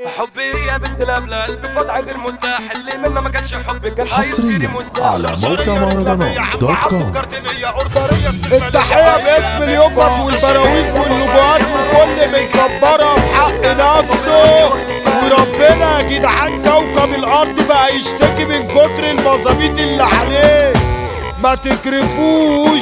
حبي يا بنت الابله قلبي فضع غير مرتاح اللي منه ما كانش حبي كان حصريا على موقع مهرجانات دوت كوم التحية باسم اليوفط والبراويز واللجوات وكل من كبرها في حق نفسه وربنا يا جدعان كوكب الارض بقى يشتكي من كتر المظابيط اللي عليه ما تكرفوش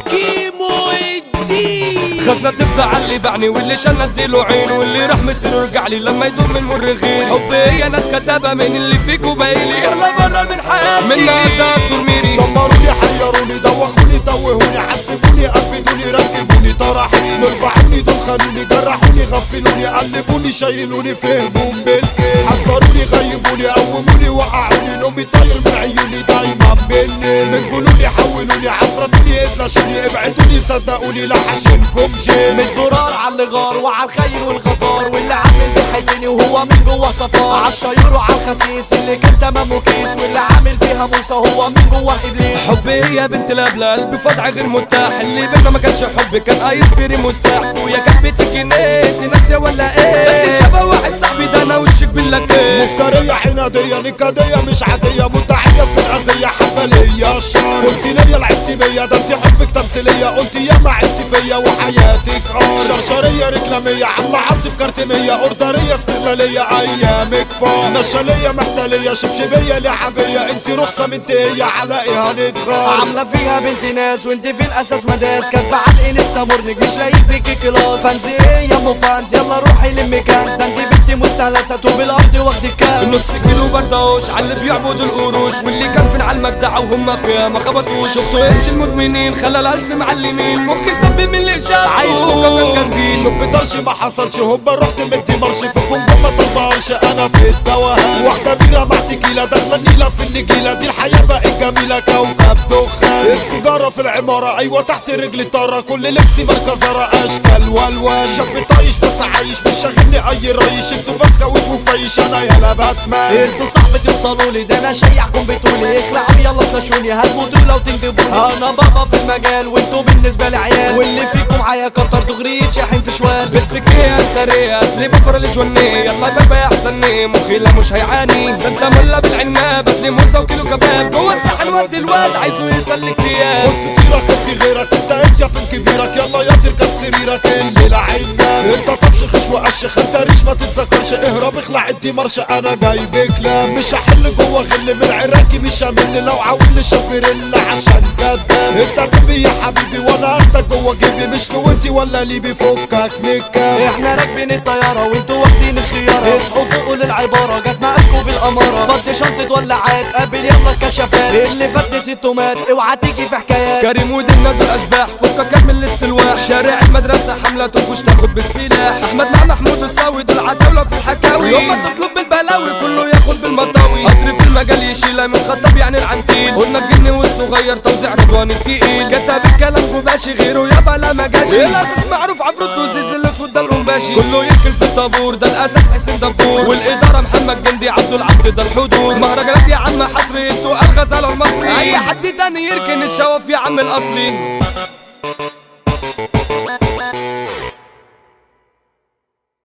كيمو الدين خزنة تفضى على اللي باعني واللي شن اديله عين واللي راح مسيره رجع لي لما يدوم من مرغين حبي يا ناس كدابة من اللي فيكوا بايلي يلا برا من حياتي من هذا ميري دمروني حيروني دوخوني توهوني عذبوني قبدوني ركبوني طرحوني ضربعوني دخلوني جرحوني غفلوني قلبوني شايلوني فهمون بالكيل حضروني غيبوني قوموني وقعوني نومي طاير من عيوني دايما مني من جنوني حولوني عفرتوني ادلشوني ابعدوني صدقوني لا حشمكم شيء من الدرار على الغار وعلى الخير والغدار واللي عامل بيحبني وهو من جوه صفار على الشيور وعلى الخسيس اللي كان تمامه كيس واللي عامل فيها موسى هو من جوه ابليس حبي يا بنت الابله قلبي فضع غير مرتاح اللي بينا ما كانش حبي كان ايس كريم مستاح ويا كبتي جنيت ناسيه ولا ايه انت شبه واحد صاحبي ده انا وشك باللاكيه مفترية عنادية نكدية مش عادية مدعية في الأذية حبلية الشر قلت ليا لعبت بيا ده انت حبك تمثيلية قلت يا ما عدت فيا وحياتك اه شرشرية ركلامية عم عبد بكرتمية أوردرية استغلالية أيامك فار نشالية محتلية شبشبية لعبية انت رخصة منتهية على ايه هنتغار عامله فيها بنت ناس وانت في الاساس مداس كاتبه على الانستا مرنج مش لاقي فيكي كلاس فانز ايه يا مو فانز يلا روحي لمي كانز ده انت بنت مستهلسه طوب الارض واخد كام نص كيلو بردوش على اللي بيعبدوا القروش واللي كان على المجدع وهم فيها ما خبطوش شفتوا ايش المدمنين خلى الهلس معلمين مخي صب من اللي شافه عايش فوق كان فيه شوف بطرش ما حصلش هوبا رحت مدي مرش في الكونجو ما طلبهاش انا في التوهان واحدة بيرة مع تكيلة داخلة النيلة في النجيلة دي الحياة بقت جميلة كوكب دخان السيجارة في العمارة ايوه تحت رجلي طارة كل لبسي ماركة زارة اشكال والوان شاب طايش بس عايش مش شاغلني اي ريش انتوا بس خويت وفيش انا يالا باتمان انتوا صاحبي توصلوا لي ده انا شيعكم بتقولي اخلعوا يلا تلاشوني هتموتوا لو تندبوني انا بابا في المجال وانتوا بالنسبه لي عيال واللي فيكم معايا كتر دغري شاحن في شوال بستكيه التريه لي بفر الجوني يلا بابا يا حسني مخي لا مش هيعاني سنت ملا بالعناب لي موزه وكيلو كباب جوه الصحن ودي الواد عايزه يسلك تياب خد فطيرك انت غيرك انت انت يا فين كبيرك يلا يا تركب سريرك اللي لعنا انت طفش خش وقشخ انت ريش ما تتذكرش اهرب اخلع انت مرش انا جايبك لا مش هحل جوه غل من عراكي مش همل لو عاول شفريلا عشان كدام انت بيبي يا حبيبي وانا اخدك جوه جيبي مش كويتي ولا ليبي فكك نكا احنا راكبين الطياره وانتوا واخدين الخياره اصحوا فوقوا للعباره جت معاكوا بالاماره فضي شنطه ولعات قابل يلا الكشافات اللي فات ستو مات اوعى تيجي في حكايات كريم ودنا دول اشباح فكك من الاستلواح شارع المدرسه حمله تنكش تاخد بالسلاح احمد مع محمود الصاوي دول عتاوله في الحكاوي يوم ما تطلب بالبلاوي كله ياخد بالمطاوي قطر في المجال يشيلها من خطب يعني العنتيل قلنا الجن والصغير توزيع رضوان التقيل كتب الكلام مباشي غيره يابا لا ما جاش الاساس معروف عفروت وزيز الاسود ده القنباشي كله يركن في الطابور ده الاساس حسين دبور والاداره محمد جندي عبد العبد ده الحضور مهرجانات يا عم حصري انتوا الغزاله المصري اي حد تاني يركن الشواف يا عم الاصلي